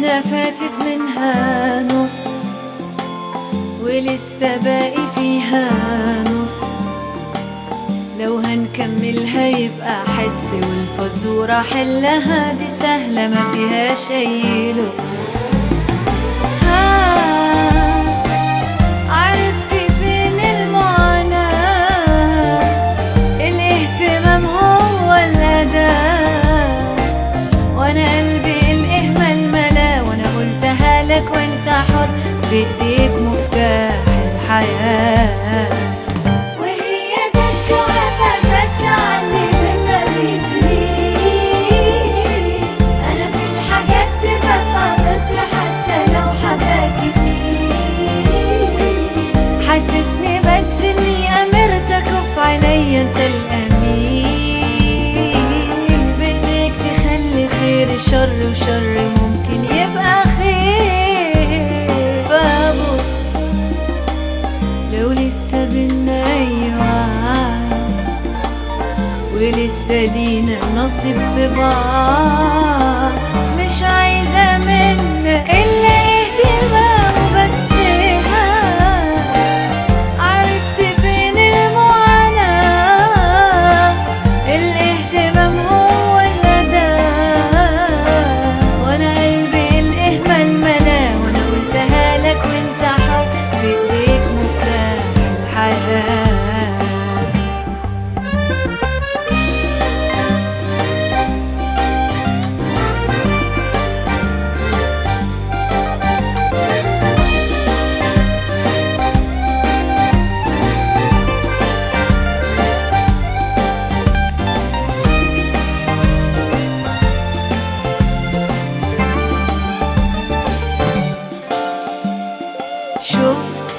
سنة فاتت منها نص ولسه باقي فيها نص لو هنكملها يبقى حس والفزورة حلها دي سهلة ما فيهاش أي لبس ها عرفت فين المعاناة الاهتمام هو الأداة وانا قلبي الإهمال ملا وانا قلتها لك وانت حر بإيديك مفتاح الحياة وهي دكة وفزت عني بالنبي أنا في الحاجات ببقى طفل حتى لو حبة كتير حسسني بس إني أمرتك وفي عينيا أنت الأمين بإيديك تخلي خير شر وشر ممكن يبقى خير فبص لو لسه بينا أي وعد ولسه لينا نصيب في بعض مش عايزة منك إلا اهتمام وبس ها عرفت فين المعاناة الاهتمام هو الأداة وأنا قلبي الإهمال ملا وأنا قلتها لك وأنت حر بإيديك مفتاح الحياة شفت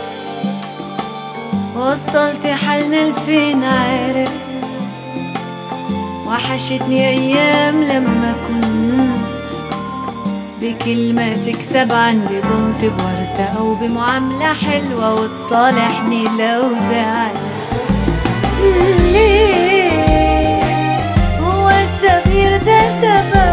وصلت حالنا لفين عرفت وحشتني ايام لما كنت بكلمة تكسب عندي بنت بوردة او بمعاملة حلوة وتصالحني لو زعلت ليه هو التغيير ده سبب